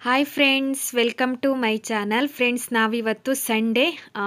hi friends welcome to my channel friends ನಾವಿವತ್ತು Sunday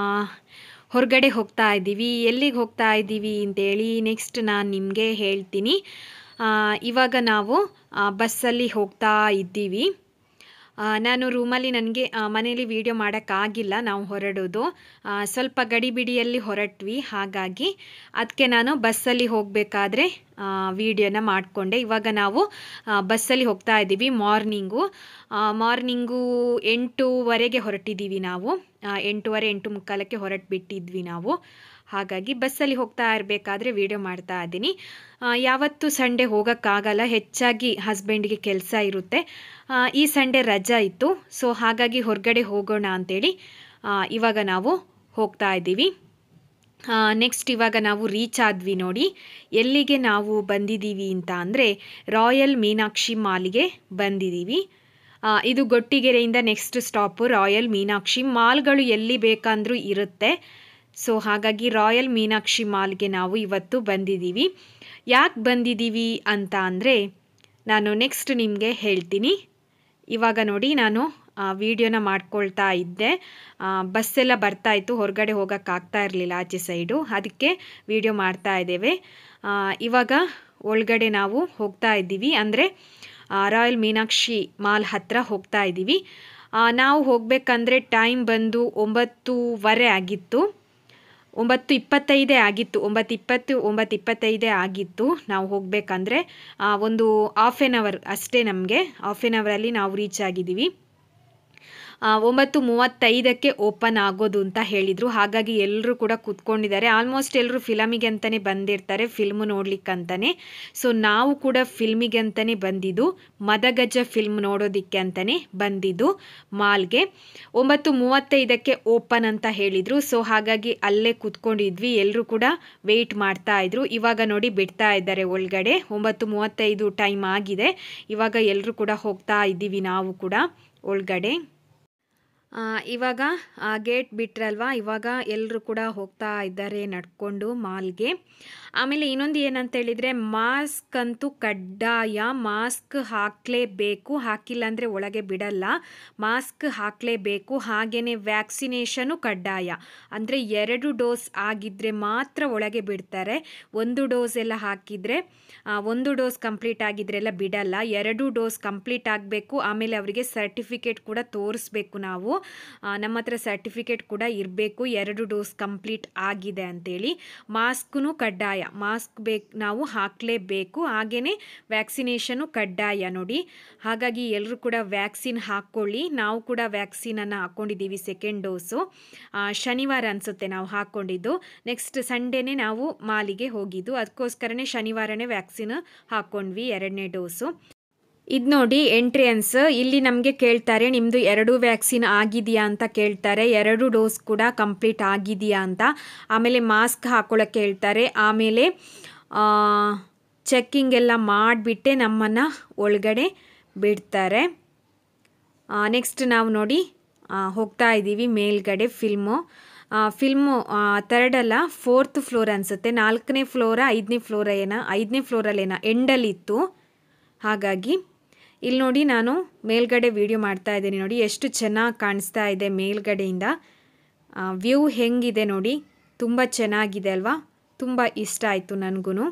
ಹೊರಗಡೆ ಹೋಗ್ತಾ ಇದ್ದೀವಿ ಎಲ್ಲಿಗೆ ಹೋಗ್ತಾ ಇದ್ದೀವಿ ಅಂತೇಳಿ ನೆಕ್ಸ್ಟ್ ನಾನು ನಿಮಗೆ ಹೇಳ್ತೀನಿ ಆ, ಇವಾಗ ನಾವು ಆ, ಬಸ್ಸಲ್ಲಿ ಹೋಗ್ತಾ ಇದ್ದೀವಿ ಆ, ನಾನು ರೂಮಲ್ಲಿ ನನಗೆ ಮನೇಲಿ ವೀಡಿಯೋ ಮಾಡೋಕ್ಕಾಗಿಲ್ಲ ನಾವು ಹೊರಡೋದು ಆ, ಸ್ವಲ್ಪ ಗಡಿಬಿಡಿಯಲ್ಲಿ ಹೊರಟ್ವಿ ಹಾಗಾಗಿ ಅದಕ್ಕೆ ನಾನು ಬಸ್ಸಲ್ಲಿ ಹೋಗಬೇಕಾದ್ರೆ ವೀಡಿಯೋನ ಮಾಡಿಕೊಂಡೆ ಇವಾಗ ನಾವು ಆ, ಬಸ್ಸಲ್ಲಿ ಹೋಗ್ತಾ ಇದ್ದೀವಿ ಮಾರ್ನಿಂಗು ಮಾರ್ನಿಂಗು ಎಂಟೂವರೆಗೆ ಹೊರಟಿದ್ದೀವಿ ನಾವು ಆ, ಎಂಟೂವರೆ ಎಂಟು ಮುಕ್ಕಾಲಕ್ಕೆ ಹೊರಟುಬಿಟ್ಟಿದ್ವಿ ನಾವು ಹಾಗಾಗಿ ಬಸ್ಸಲ್ಲಿ ಹೋಗ್ತಾ ಇರಬೇಕಾದ್ರೆ ವೀಡಿಯೋ ಮಾಡ್ತಾ ಇದ್ದೀನಿ ಆ, ಯಾವತ್ತೂ ಸಂಡೇ ಹೋಗೋಕ್ಕಾಗಲ್ಲ ಹೆಚ್ಚಾಗಿ ಹಸ್ಬೆಂಡ್ಗೆ ಕೆಲಸ ಇರುತ್ತೆ ಆ, ಈ ಸಂಡೇ ರಜಾ ಇತ್ತು ಸೊ ಹಾಗಾಗಿ ಹೊರಗಡೆ ಹೋಗೋಣ ಅಂತೇಳಿ ಆ, ಇವಾಗ ನಾವು ಹೋಗ್ತಾ ಇದ್ದೀವಿ ನೆಕ್ಸ್ಟ್ ಇವಾಗ ನಾವು ರೀಚ್ ಆದ್ವಿ ನೋಡಿ ಎಲ್ಲಿಗೆ ನಾವು ಬಂದಿದ್ದೀವಿ ಅಂತ ಅಂದರೆ ರಾಯಲ್ ಮೀನಾಕ್ಷಿ ಮಾಲ್ಗೆ ಬಂದಿದ್ದೀವಿ ಆ, ಇದು ಗೊಟ್ಟಿಗೆರೆಯಿಂದ ನೆಕ್ಸ್ಟ್ ಸ್ಟಾಪು ರಾಯಲ್ ಮೀನಾಕ್ಷಿ ಮಾಲ್ಗಳು ಎಲ್ಲಿ ಬೇಕಂದ್ರೂ ಇರುತ್ತೆ ಸೊ ಹಾಗಾಗಿ ರಾಯಲ್ ಮೀನಾಕ್ಷಿ ಮಾಲ್ಗೆ ನಾವು ಇವತ್ತು ಬಂದಿದ್ದೀವಿ ಯಾಕೆ ಬಂದಿದ್ದೀವಿ ಅಂತ ಅಂದರೆ ನಾನು ನೆಕ್ಸ್ಟ್ ನಿಮಗೆ ಹೇಳ್ತೀನಿ ಇವಾಗ ನೋಡಿ ನಾನು ವಿಡಿಯೋನ ಮಾಡ್ಕೊಳ್ತಾ ಇದ್ದೆ ಆ, ಬಸ್ಸೆಲ್ಲ ಬರ್ತಾ ಇತ್ತು ಹೊರಗಡೆ ಹೋಗೋಕ್ಕಾಗ್ತಾ ಇರಲಿಲ್ಲ ಆಚೆ ಸೈಡು ಅದಕ್ಕೆ ವಿಡಿಯೋ ಮಾಡ್ತಾ ಇದ್ದೇವೆ ಆ, ಇವಾಗ ಒಳಗಡೆ ನಾವು ಹೋಗ್ತಾ ಇದ್ದೀವಿ ಅಂದರೆ ರಾಯಲ್ ಮೀನಾಕ್ಷಿ ಮಾಲ್ ಹತ್ರ ಹೋಗ್ತಾ ಇದ್ದೀವಿ ಆ, ನಾವು ಹೋಗಬೇಕಂದ್ರೆ ಟೈಮ್ ಬಂದು ಒಂಬತ್ತೂವರೆ ಆಗಿತ್ತು ಒಂಬತ್ತು ಇಪ್ಪತ್ತೈದೇ ಆಗಿತ್ತು ಒಂಬತ್ತು ಇಪ್ಪತ್ತು ಒಂಬತ್ತು ಇಪ್ಪತ್ತೈದೇ ಆಗಿತ್ತು ನಾವು ಹೋಗಬೇಕಂದ್ರೆ ಒಂದು ಹಾಫ್ ಆನ್ ಅವರ್ ಅಷ್ಟೇ ನಮಗೆ ಹಾಫ್ ಆನ್ ಅವರಲ್ಲಿ ನಾವು ರೀಚ್ ಆಗಿದ್ದೀವಿ ಆ, ಒಂಬತ್ತು ಮೂವತ್ತೈದಕ್ಕೆ ಓಪನ್ ಆಗೋದು ಅಂತ ಹೇಳಿದರು ಹಾಗಾಗಿ ಎಲ್ಲರೂ ಕೂಡ ಕೂತ್ಕೊಂಡಿದ್ದಾರೆ ಆಲ್ಮೋಸ್ಟ್ ಎಲ್ಲರೂ ಫಿಲಮಿಗೆ ಅಂತಲೇ ಬಂದಿರ್ತಾರೆ ಫಿಲ್ಮ್ ನೋಡ್ಲಿಕ್ಕಂತಾನೆ ಸೊ ನಾವು ಕೂಡ ಫಿಲ್ಮಿಗೆ ಅಂತಲೇ ಬಂದಿದ್ದು ಮದಗಜ ಫಿಲ್ಮ್ ನೋಡೋದಕ್ಕೆ ಅಂತಲೇ ಬಂದಿದ್ದು ಮಾಲ್ಗೆ ಒಂಬತ್ತು ಮೂವತ್ತೈದಕ್ಕೆ ಓಪನ್ ಅಂತ ಹೇಳಿದರು ಸೊ ಹಾಗಾಗಿ ಅಲ್ಲೇ ಕೂತ್ಕೊಂಡಿದ್ವಿ ಎಲ್ಲರೂ ಕೂಡ ವೆಯ್ಟ್ ಮಾಡ್ತಾ ಇದ್ರು ಇವಾಗ ನೋಡಿ ಬಿಡ್ತಾ ಇದ್ದಾರೆ ಒಳಗಡೆ ಒಂಬತ್ತು ಮೂವತ್ತೈದು ಟೈಮ್ ಆಗಿದೆ ಇವಾಗ ಎಲ್ಲರೂ ಕೂಡ ಹೋಗ್ತಾ ಇದ್ದೀವಿ ನಾವು ಕೂಡ ಒಳಗಡೆ ಆ, ಇವಾಗ ಗೇಟ್ ಬಿಟ್ರಲ್ವಾ ಇವಾಗ ಎಲ್ಲರೂ ಕೂಡ ಹೋಗ್ತಾ ಇದ್ದಾರೆ ನಡ್ಕೊಂಡು ಮಾಲ್ಗೆ ಆಮೇಲೆ ಇನ್ನೊಂದು ಏನಂತ ಹೇಳಿದರೆ ಮಾಸ್ಕ್ ಅಂತೂ ಕಡ್ಡಾಯ ಮಾಸ್ಕ್ ಹಾಕಲೇಬೇಕು ಹಾಕಿಲ್ಲ ಅಂದರೆ ಒಳಗೆ ಬಿಡಲ್ಲ ಮಾಸ್ಕ್ ಹಾಕಲೇಬೇಕು ಹಾಗೆಯೇ ವ್ಯಾಕ್ಸಿನೇಷನು ಕಡ್ಡಾಯ ಅಂದರೆ ಎರಡು ಡೋಸ್ ಆಗಿದ್ದರೆ ಮಾತ್ರ ಒಳಗೆ ಬಿಡ್ತಾರೆ ಒಂದು ಡೋಸ್ ಎಲ್ಲ ಹಾಕಿದರೆ ಆ, ಒಂದು ಡೋಸ್ ಕಂಪ್ಲೀಟ್ ಆಗಿದ್ರೆಲ್ಲ ಬಿಡಲ್ಲ ಎರಡು ಡೋಸ್ ಕಂಪ್ಲೀಟ್ ಆಗಬೇಕು ಆಮೇಲೆ ಅವರಿಗೆ ಸರ್ಟಿಫಿಕೇಟ್ ಕೂಡ ತೋರಿಸ್ಬೇಕು ನಾವು ಆ, ನಮ್ಮ ಹತ್ರ ಸರ್ಟಿಫಿಕೇಟ್ ಕೂಡ ಇರಬೇಕು ಎರಡು ಡೋಸ್ ಕಂಪ್ಲೀಟ್ ಆಗಿದೆ ಅಂತೇಳಿ ಮಾಸ್ಕ್ನು ಕಡ್ಡಾಯ ಮಾಸ್ಕ್ ಬೇಕು ನಾವು ಹಾಕಲೇಬೇಕು ಹಾಗೆಯೇ ವ್ಯಾಕ್ಸಿನೇಷನು ಕಡ್ಡಾಯ ನೋಡಿ ಹಾಗಾಗಿ ಎಲ್ಲರೂ ಕೂಡ ವ್ಯಾಕ್ಸಿನ್ ಹಾಕ್ಕೊಳ್ಳಿ ನಾವು ಕೂಡ ವ್ಯಾಕ್ಸಿನನ್ನು ಹಾಕ್ಕೊಂಡಿದ್ದೀವಿ ಸೆಕೆಂಡ್ ಡೋಸು ಆ, ಶನಿವಾರ ಅನಿಸುತ್ತೆ ನಾವು ಹಾಕ್ಕೊಂಡಿದ್ದು ನೆಕ್ಸ್ಟ್ ಸಂಡೇನೇ ನಾವು ಮಾಲಿಗೆ ಹೋಗಿದ್ದು ಅದಕ್ಕೋಸ್ಕರನೇ ಶನಿವಾರನೇ ವ್ಯಾಕ್ಸಿನ್ ಹಾಕ್ಕೊಂಡ್ವಿ ಎರಡನೇ ಡೋಸು ಇದು ನೋಡಿ ಎಂಟ್ರಿಯನ್ಸ್ ಇಲ್ಲಿ ನಮಗೆ ಕೇಳ್ತಾರೆ ನಿಮ್ಮದು ಎರಡು ವ್ಯಾಕ್ಸಿನ್ ಆಗಿದೆಯಾ ಅಂತ ಕೇಳ್ತಾರೆ ಎರಡು ಡೋಸ್ ಕೂಡ ಕಂಪ್ಲೀಟ್ ಆಗಿದೆಯಾ ಅಂತ ಆಮೇಲೆ ಮಾಸ್ಕ್ ಹಾಕೊಳ್ಳೋಕ್ಕೆ ಹೇಳ್ತಾರೆ ಆಮೇಲೆ ಚೆಕ್ಕಿಂಗ್ ಎಲ್ಲ ಮಾಡಿಬಿಟ್ಟೆ ನಮ್ಮನ್ನು ಒಳಗಡೆ ಬಿಡ್ತಾರೆ ನೆಕ್ಸ್ಟ್ ನಾವು ನೋಡಿ ಆ, ಹೋಗ್ತಾ ಇದ್ದೀವಿ ಮೇಲ್ಗಡೆ ಫಿಲ್ಮು ಫಿಲ್ಮು ಥರ್ಡ್ ಅಲ್ಲ ಫೋರ್ತ್ ಫ್ಲೋರ್ ಅನಿಸುತ್ತೆ ನಾಲ್ಕನೇ ಫ್ಲೋರ ಐದನೇ ಫ್ಲೋರ ಏನ ಐದನೇ ಫ್ಲೋರಲ್ಲೇನ ಎಂಡಲ್ಲಿತ್ತು ಹಾಗಾಗಿ ಇಲ್ಲಿ ನೋಡಿ ನಾನು ಮೇಲ್ಗಡೆ ವಿಡಿಯೋ ಮಾಡ್ತಾ ಇದ್ದೀನಿ ನೋಡಿ ಎಷ್ಟು ಚೆನ್ನಾಗಿ ಕಾಣಿಸ್ತಾ ಇದೆ ಮೇಲ್ಗಡೆಯಿಂದ ವ್ಯೂ ಹೆಂಗಿದೆ ನೋಡಿ ತುಂಬ ಚೆನ್ನಾಗಿದೆ ಅಲ್ವಾ ತುಂಬ ಇಷ್ಟ ಆಯಿತು ನನಗೂ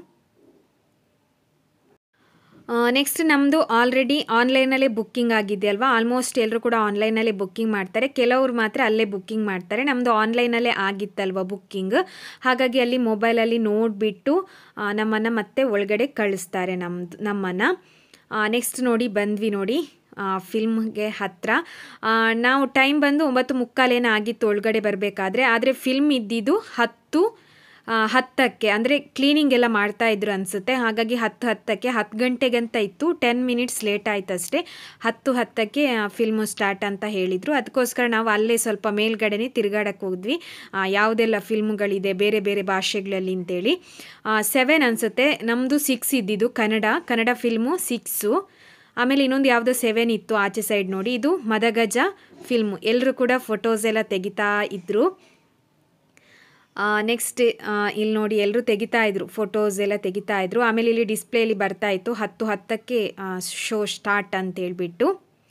ನೆಕ್ಸ್ಟ್ ನಮ್ಮದು ಆಲ್ರೆಡಿ ಆನ್ಲೈನಲ್ಲೇ ಬುಕ್ಕಿಂಗ್ ಆಗಿದೆ ಅಲ್ವಾ ಆಲ್ಮೋಸ್ಟ್ ಎಲ್ಲರೂ ಕೂಡ ಆನ್ಲೈನಲ್ಲೇ ಬುಕ್ಕಿಂಗ್ ಮಾಡ್ತಾರೆ ಕೆಲವರು ಮಾತ್ರ ಅಲ್ಲೇ ಬುಕ್ಕಿಂಗ್ ಮಾಡ್ತಾರೆ ನಮ್ಮದು ಆನ್ಲೈನಲ್ಲೇ ಆಗಿತ್ತಲ್ವ ಬುಕ್ಕಿಂಗ್ ಹಾಗಾಗಿ ಅಲ್ಲಿ ಮೊಬೈಲಲ್ಲಿ ನೋಡಿಬಿಟ್ಟು ನಮ್ಮನ್ನು ಮತ್ತೆ ಒಳಗಡೆ ಕಳಿಸ್ತಾರೆ ನಮ್ಮದು ನಮ್ಮನ್ನು ನೆಕ್ಸ್ಟ್ ನೋಡಿ ಬಂದ್ವಿ ನೋಡಿ ಫಿಲ್ಮ್ಗೆ ಹತ್ತಿರ ನಾವು ಟೈಮ್ ಬಂದು ಒಂಬತ್ತು ಮುಕ್ಕಾಲೇನ ಆಗಿತ್ತು ಒಳಗಡೆ ಬರಬೇಕಾದ್ರೆ ಆದರೆ ಫಿಲ್ಮ್ ಇದ್ದಿದ್ದು ಹತ್ತು ಆ, ಹತ್ತಕ್ಕೆ ಅಂದರೆ ಕ್ಲೀನಿಂಗ್ ಎಲ್ಲ ಮಾಡ್ತಾ ಇದ್ರು ಅನಿಸುತ್ತೆ ಹಾಗಾಗಿ ಹತ್ತು ಹತ್ತಕ್ಕೆ ಹತ್ತು ಗಂಟೆಗಂತ ಇತ್ತು ಟೆನ್ ಮಿನಿಟ್ಸ್ ಲೇಟ್ ಆಯ್ತು ಅಷ್ಟೇ ಹತ್ತು ಹತ್ತಕ್ಕೆ ಫಿಲ್ಮು ಸ್ಟಾರ್ಟ್ ಅಂತ ಹೇಳಿದರು ಅದಕ್ಕೋಸ್ಕರ ನಾವು ಅಲ್ಲೇ ಸ್ವಲ್ಪ ಮೇಲ್ಗಡೆನೇ ತಿರುಗಾಡಕ್ಕೆ ಹೋದ್ವಿ ಆ, ಯಾವುದೆಲ್ಲ ಫಿಲ್ಮ್ಗಳಿದೆ ಬೇರೆ ಬೇರೆ ಭಾಷೆಗಳಲ್ಲಿ ಅಂತೇಳಿ ಸೆವೆನ್ ಅನಿಸುತ್ತೆ ನಮ್ಮದು ಸಿಕ್ಸ್ ಇದ್ದಿದ್ದು ಕನ್ನಡ ಕನ್ನಡ ಫಿಲ್ಮು ಸಿಕ್ಸು ಆಮೇಲೆ ಇನ್ನೊಂದು ಯಾವುದೋ ಸೆವೆನ್ ಇತ್ತು ಆಚೆ ಸೈಡ್ ನೋಡಿ ಇದು ಮದಗಜ ಫಿಲ್ಮು ಎಲ್ಲರೂ ಕೂಡ ಫೋಟೋಸ್ ಎಲ್ಲ ತೆಗಿತಾ ಇದ್ದರು ನೆಕ್ಸ್ಟ್ ಇಲ್ಲಿ ನೋಡಿ ಎಲ್ಲರೂ ತೆಗಿತಾ ಇದ್ರು ಫೋಟೋಸ್ ಎಲ್ಲ ತೆಗಿತಾ ಇದ್ರು ಆಮೇಲೆ ಇಲ್ಲಿ ಡಿಸ್ಪ್ಲೇಲಿ ಬರ್ತಾ ಇತ್ತು ಹತ್ತು ಹತ್ತಕ್ಕೆ ಶೋ ಸ್ಟಾರ್ಟ್ ಅಂತ ಹೇಳ್ಬಿಟ್ಟು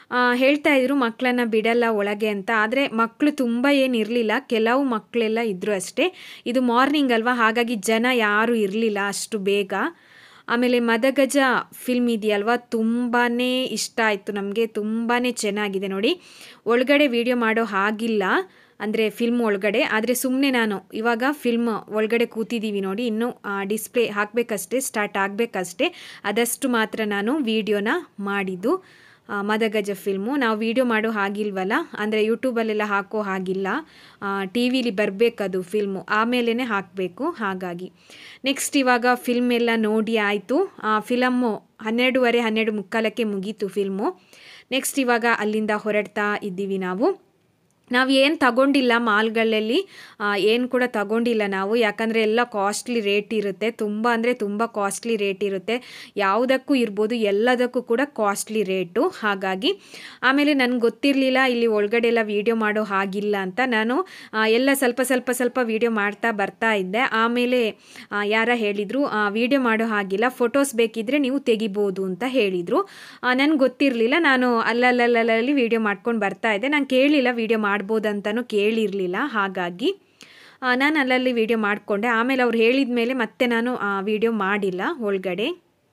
ಆ, ಹೇಳ್ತಾ ಇದ್ರು ಮಕ್ಕಳನ್ನ ಬಿಡಲ್ಲ ಒಳಗೆ ಅಂತ ಆದರೆ ಮಕ್ಕಳು ತುಂಬ ಏನಿರಲಿಲ್ಲ ಕೆಲವು ಮಕ್ಕಳೆಲ್ಲ ಇದ್ದರು ಅಷ್ಟೇ ಇದು ಮಾರ್ನಿಂಗ್ ಅಲ್ವಾ ಹಾಗಾಗಿ ಜನ ಯಾರೂ ಇರಲಿಲ್ಲ ಅಷ್ಟು ಬೇಗ ಆಮೇಲೆ ಮದಗಜ ಫಿಲ್ಮ್ ಇದೆಯಲ್ವಾ ತುಂಬಾ ಇಷ್ಟ ಆಯಿತು ನಮಗೆ ತುಂಬಾ ಚೆನ್ನಾಗಿದೆ ನೋಡಿ ಒಳಗಡೆ ವಿಡಿಯೋ ಮಾಡೋ ಹಾಗಿಲ್ಲ ಅಂದರೆ ಫಿಲ್ಮ್ ಒಳಗಡೆ ಆದರೆ ಸುಮ್ಮನೆ ನಾನು ಇವಾಗ ಫಿಲ್ಮ್ ಒಳಗಡೆ ಕೂತಿದ್ದೀವಿ ನೋಡಿ ಇನ್ನೂ ಡಿಸ್ಪ್ಲೇ ಹಾಕಬೇಕಷ್ಟೇ ಸ್ಟಾರ್ಟ್ ಆಗಬೇಕಷ್ಟೇ ಅದಷ್ಟು ಮಾತ್ರ ನಾನು ವಿಡಿಯೋನ ಮಾಡಿದ್ದು ಆ, ಮದಗಜ ಫಿಲ್ಮು ನಾವು ವಿಡಿಯೋ ಮಾಡೋ ಹಾಗಿಲ್ವಲ್ಲ ಅಂದರೆ ಯೂಟ್ಯೂಬಲ್ಲೆಲ್ಲ ಹಾಕೋ ಹಾಗಿಲ್ಲ ಟಿ ವಿಲಿ ಬರಬೇಕದು ಫಿಲ್ಮು ಆಮೇಲೆ ಹಾಕಬೇಕು ಹಾಗಾಗಿ ನೆಕ್ಸ್ಟ್ ಇವಾಗ ಫಿಲ್ಮ್ ಎಲ್ಲ ನೋಡಿ ಆಯಿತು ಫಿಲಮ್ಮು ಹನ್ನೆರಡೂವರೆ ಹನ್ನೆರಡು ಮುಕ್ಕಾಲಕ್ಕೆ ಮುಗೀತು ಫಿಲ್ಮು ನೆಕ್ಸ್ಟ್ ಇವಾಗ ಅಲ್ಲಿಂದ ಹೊರಡ್ತಾ ಇದ್ದೀವಿ ನಾವು ನಾವು ಏನು ತಗೊಂಡಿಲ್ಲ ಮಾಲ್ಗಳಲ್ಲಿ ಏನು ಕೂಡ ತಗೊಂಡಿಲ್ಲ ನಾವು ಯಾಕಂದರೆ ಎಲ್ಲ ಕಾಸ್ಟ್ಲಿ ರೇಟ್ ಇರುತ್ತೆ ತುಂಬ ಅಂದರೆ ತುಂಬ ಕಾಸ್ಟ್ಲಿ ರೇಟ್ ಇರುತ್ತೆ ಯಾವುದಕ್ಕೂ ಇರ್ಬೋದು ಎಲ್ಲದಕ್ಕೂ ಕೂಡ ಕಾಸ್ಟ್ಲಿ ರೇಟು ಹಾಗಾಗಿ ಆಮೇಲೆ ನನಗೆ ಗೊತ್ತಿರಲಿಲ್ಲ ಇಲ್ಲಿ ಒಳಗಡೆ ಎಲ್ಲ ವೀಡಿಯೋ ಮಾಡೋ ಹಾಗಿಲ್ಲ ಅಂತ ನಾನು ಆ, ಎಲ್ಲ ಸ್ವಲ್ಪ ಸ್ವಲ್ಪ ಸ್ವಲ್ಪ ವೀಡಿಯೋ ಮಾಡ್ತಾ ಬರ್ತಾ ಇದ್ದೆ ಆಮೇಲೆ ಆ, ಯಾರ ಹೇಳಿದರು ವೀಡಿಯೋ ಮಾಡೋ ಹಾಗಿಲ್ಲ ಫೋಟೋಸ್ ಬೇಕಿದ್ದರೆ ನೀವು ತೆಗಿಬೋದು ಅಂತ ಹೇಳಿದರು ನನಗೆ ಗೊತ್ತಿರಲಿಲ್ಲ ನಾನು ಅಲ್ಲಲ್ಲಲ್ಲಲ್ಲಿ ವೀಡಿಯೋ ಮಾಡ್ಕೊಂಡು ಬರ್ತಾ ಇದ್ದೆ ನಾನು ಕೇಳಲಿಲ್ಲ ವೀಡಿಯೋ ಮಾಡ್ಬೋದಂತನೂ ಕೇಳಿರಲಿಲ್ಲ ಹಾಗಾಗಿ ಆ, ನಾನು ಅಲ್ಲಲ್ಲಿ ವೀಡಿಯೋ ಮಾಡಿಕೊಂಡೆ ಆಮೇಲೆ ಅವ್ರು ಹೇಳಿದ ಮೇಲೆ ಮತ್ತೆ ನಾನು ವೀಡಿಯೋ ಮಾಡಿಲ್ಲ ಒಳಗಡೆ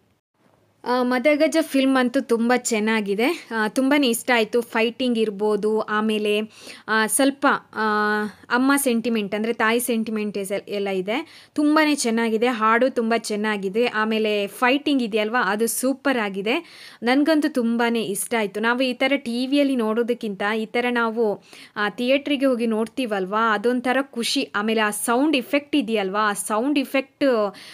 ಆ, ಮದಗಜ ಫಿಲ್ಮ್ ಅಂತೂ ತುಂಬ ಚೆನ್ನಾಗಿದೆ ತುಂಬಾ ಇಷ್ಟ ಆಯಿತು ಫೈಟಿಂಗ್ ಇರ್ಬೋದು ಆಮೇಲೆ ಆ, ಸ್ವಲ್ಪ ಆ, ಅಮ್ಮ ಸೆಂಟಿಮೆಂಟ್ ಅಂದರೆ ತಾಯಿ ಸೆಂಟಿಮೆಂಟ್ ಎಲ್ಲ ಇದೆ ತುಂಬಾ ಚೆನ್ನಾಗಿದೆ ಹಾಡು ತುಂಬ ಚೆನ್ನಾಗಿದೆ ಆಮೇಲೆ ಫೈಟಿಂಗ್ ಇದೆಯಲ್ವಾ ಅದು ಸೂಪರ್ ಆಗಿದೆ ನನಗಂತೂ ತುಂಬಾ ಇಷ್ಟ ಆಯಿತು ನಾವು ಈ ಥರ ಟಿ ವಿಯಲ್ಲಿ ನೋಡೋದಕ್ಕಿಂತ ಈ ಥರ ನಾವು ಥಿಯೇಟ್ರಿಗೆ ಹೋಗಿ ನೋಡ್ತೀವಲ್ವಾ ಅದೊಂಥರ ಖುಷಿ ಆಮೇಲೆ ಆ ಸೌಂಡ್ ಇಫೆಕ್ಟ್ ಇದೆಯಲ್ವಾ ಆ ಸೌಂಡ್ ಇಫೆಕ್ಟ್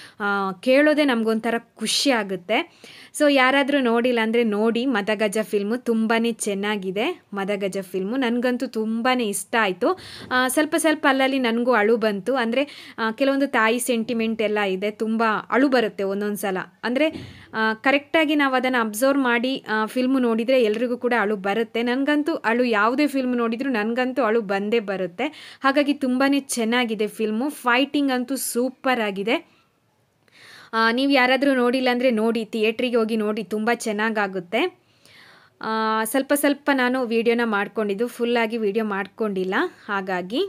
ಕೇಳೋದೇ ನಮಗೊಂಥರ ಖುಷಿ ಆಗುತ್ತೆ ಸೊ ಯಾರಾದರೂ ನೋಡಿಲ್ಲ ಅಂದರೆ ನೋಡಿ ಮದಗಜ ಫಿಲ್ಮು ತುಂಬಾ ಚೆನ್ನಾಗಿದೆ ಮದಗಜ ಫಿಲ್ಮು ನನಗಂತೂ ತುಂಬಾ ಇಷ್ಟ ಆಯಿತು ಸ್ವಲ್ಪ ಸ್ವಲ್ಪ ಅಲ್ಲಲ್ಲಿ ನನಗೂ ಅಳು ಬಂತು ಅಂದರೆ ಕೆಲವೊಂದು ತಾಯಿ ಸೆಂಟಿಮೆಂಟ್ ಎಲ್ಲ ಇದೆ ತುಂಬ ಅಳು ಬರುತ್ತೆ ಒಂದೊಂದು ಸಲ ಅಂದರೆ ಕರೆಕ್ಟಾಗಿ ನಾವು ಅದನ್ನು ಅಬ್ಸರ್ವ್ ಮಾಡಿ ಫಿಲ್ಮು ನೋಡಿದರೆ ಎಲ್ರಿಗೂ ಕೂಡ ಅಳು ಬರುತ್ತೆ ನನಗಂತೂ ಅಳು ಯಾವುದೇ ಫಿಲ್ಮ್ ನೋಡಿದರೂ ನನಗಂತೂ ಅಳು ಬಂದೇ ಬರುತ್ತೆ ಹಾಗಾಗಿ ತುಂಬಾ ಚೆನ್ನಾಗಿದೆ ಫಿಲ್ಮು ಫೈಟಿಂಗ್ ಅಂತೂ ಸೂಪರ್ ಆಗಿದೆ ನೀವು ಯಾರಾದರೂ ನೋಡಿಲ್ಲ ಅಂದರೆ ನೋಡಿ ಥಿಯೇಟ್ರಿಗೆ ಹೋಗಿ ನೋಡಿ ತುಂಬ ಚೆನ್ನಾಗಾಗುತ್ತೆ ಆ, ಸ್ವಲ್ಪ ಸ್ವಲ್ಪ ನಾನು ವೀಡಿಯೋನ ಮಾಡ್ಕೊಂಡಿದ್ದು ಫುಲ್ಲಾಗಿ ವೀಡಿಯೋ ಮಾಡ್ಕೊಂಡಿಲ್ಲ ಹಾಗಾಗಿ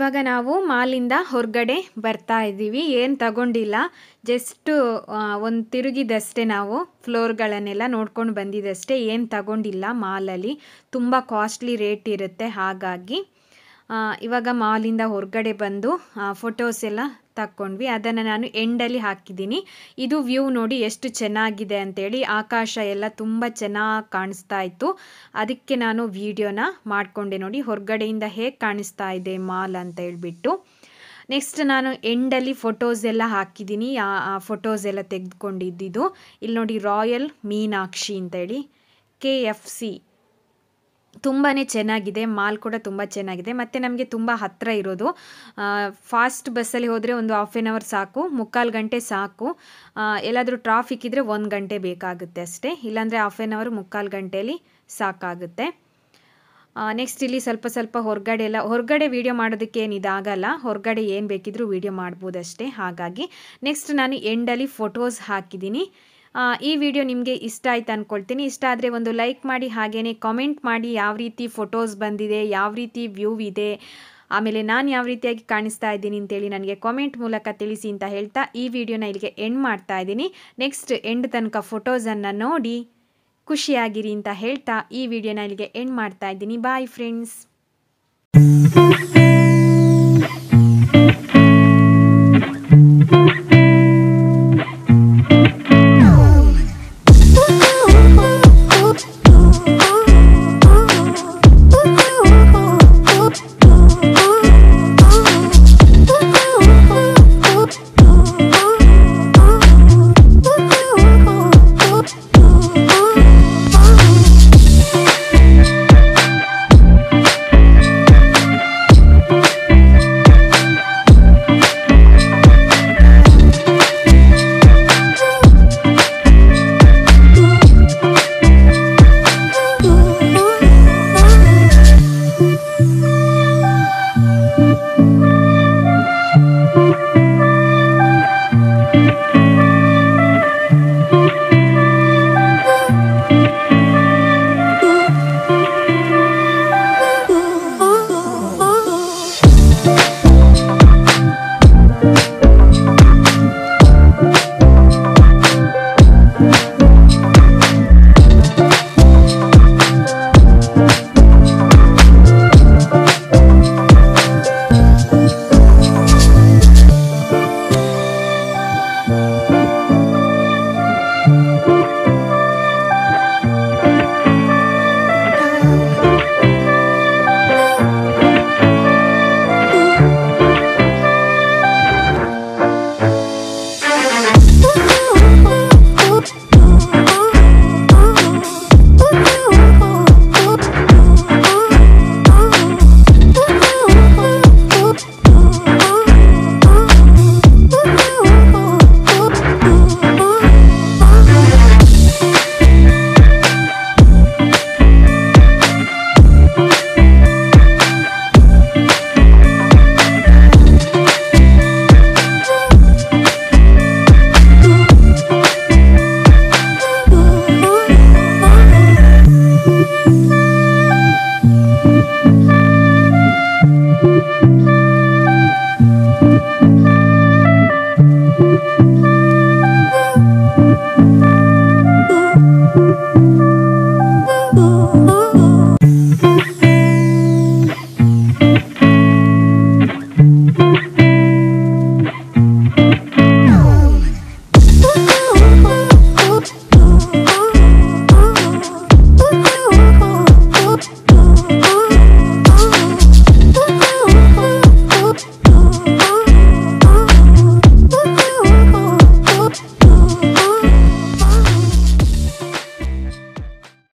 ಇವಾಗ ನಾವು ಮಾಲಿಂದ ಹೊರಗಡೆ ಬರ್ತಾ ಇದ್ದೀವಿ ಏನು ತಗೊಂಡಿಲ್ಲ ಜಸ್ಟ್ ಒಂದು ತಿರುಗಿದಷ್ಟೇ ನಾವು ಫ್ಲೋರ್ಗಳನ್ನೆಲ್ಲ ನೋಡ್ಕೊಂಡು ಬಂದಿದ್ದಷ್ಟೇ ಏನು ತಗೊಂಡಿಲ್ಲ ಮಾಲಲ್ಲಿ ತುಂಬ ಕಾಸ್ಟ್ಲಿ ರೇಟ್ ಇರುತ್ತೆ ಹಾಗಾಗಿ ಆ, ಇವಾಗ ಮಾಲಿಂದ ಹೊರಗಡೆ ಬಂದು ಫೋಟೋಸ್ ಎಲ್ಲ ತಕ್ಕೊಂಡ್ವಿ ಅದನ್ನು ನಾನು ಎಂಡಲ್ಲಿ ಹಾಕಿದ್ದೀನಿ ಇದು ವ್ಯೂ ನೋಡಿ ಎಷ್ಟು ಚೆನ್ನಾಗಿದೆ ಅಂತೇಳಿ ಆಕಾಶ ಎಲ್ಲ ತುಂಬ ಚೆನ್ನಾಗಿ ಕಾಣಿಸ್ತಾ ಇತ್ತು ಅದಕ್ಕೆ ನಾನು ವಿಡಿಯೋನ ಮಾಡಿಕೊಂಡೆ ನೋಡಿ ಹೊರಗಡೆಯಿಂದ ಹೇಗೆ ಕಾಣಿಸ್ತಾ ಇದೆ ಮಾಲ್ ಅಂತ ಹೇಳ್ಬಿಟ್ಟು ನೆಕ್ಸ್ಟ್ ನಾನು ಎಂಡಲ್ಲಿ ಫೋಟೋಸ್ ಎಲ್ಲ ಹಾಕಿದ್ದೀನಿ ಆ ಫೋಟೋಸ್ ಎಲ್ಲ ತೆಗೆದುಕೊಂಡಿದ್ದು ಇಲ್ಲಿ ನೋಡಿ ರಾಯಲ್ ಮೀನಾಕ್ಷಿ ಅಂತೇಳಿ ಕೆ ಎಫ್ ಸಿ ತುಂಬಾ ಚೆನ್ನಾಗಿದೆ ಮಾಲ್ ಕೂಡ ತುಂಬ ಚೆನ್ನಾಗಿದೆ ಮತ್ತು ನಮಗೆ ತುಂಬ ಹತ್ತಿರ ಇರೋದು ಫಾಸ್ಟ್ ಬಸ್ಸಲ್ಲಿ ಹೋದರೆ ಒಂದು ಹಾಫ್ ಆನ್ ಅವರ್ ಸಾಕು ಮುಕ್ಕಾಲು ಗಂಟೆ ಸಾಕು ಆ, ಎಲ್ಲಾದರೂ ಟ್ರಾಫಿಕ್ ಇದ್ದರೆ ಒಂದು ಗಂಟೆ ಬೇಕಾಗುತ್ತೆ ಅಷ್ಟೇ ಇಲ್ಲಾಂದರೆ ಹಾಫ್ ಆನ್ ಅವರ್ ಮುಕ್ಕಾಲು ಗಂಟೆಯಲ್ಲಿ ಸಾಕಾಗುತ್ತೆ ನೆಕ್ಸ್ಟ್ ಇಲ್ಲಿ ಸ್ವಲ್ಪ ಸ್ವಲ್ಪ ಹೊರಗಡೆ ಎಲ್ಲ ಹೊರಗಡೆ ವೀಡಿಯೋ ಮಾಡೋದಕ್ಕೆ ಏನು ಇದಾಗಲ್ಲ ಹೊರಗಡೆ ಏನು ಬೇಕಿದ್ರೂ ವೀಡಿಯೋ ಮಾಡ್ಬೋದಷ್ಟೇ ಹಾಗಾಗಿ ನೆಕ್ಸ್ಟ್ ನಾನು ಎಂಡಲ್ಲಿ ಫೋಟೋಸ್ ಹಾಕಿದ್ದೀನಿ ಆ, ಈ ವಿಡಿಯೋ ನಿಮಗೆ ಇಷ್ಟ ಆಯ್ತು ಅಂದ್ಕೊಳ್ತೀನಿ ಇಷ್ಟ ಆದರೆ ಒಂದು ಲೈಕ್ ಮಾಡಿ ಹಾಗೆಯೇ ಕಾಮೆಂಟ್ ಮಾಡಿ ಯಾವ ರೀತಿ ಫೋಟೋಸ್ ಬಂದಿದೆ ಯಾವ ರೀತಿ ವ್ಯೂ ಇದೆ ಆಮೇಲೆ ನಾನು ಯಾವ ರೀತಿಯಾಗಿ ಕಾಣಿಸ್ತಾ ಇದ್ದೀನಿ ಅಂತೇಳಿ ನನಗೆ ಕಾಮೆಂಟ್ ಮೂಲಕ ತಿಳಿಸಿ ಅಂತ ಹೇಳ್ತಾ ಈ ವಿಡಿಯೋನ ಇಲ್ಲಿಗೆ ಎಂಡ್ ಮಾಡ್ತಾ ಇದ್ದೀನಿ ನೆಕ್ಸ್ಟ್ ಎಂಡ್ ತನಕ ಫೋಟೋಸನ್ನು ನೋಡಿ ಖುಷಿಯಾಗಿರಿ ಅಂತ ಹೇಳ್ತಾ ಈ ವಿಡಿಯೋನ ಇಲ್ಲಿಗೆ ಎಂಡ್ ಮಾಡ್ತಾ ಇದ್ದೀನಿ ಬಾಯ್ ಫ್ರೆಂಡ್ಸ್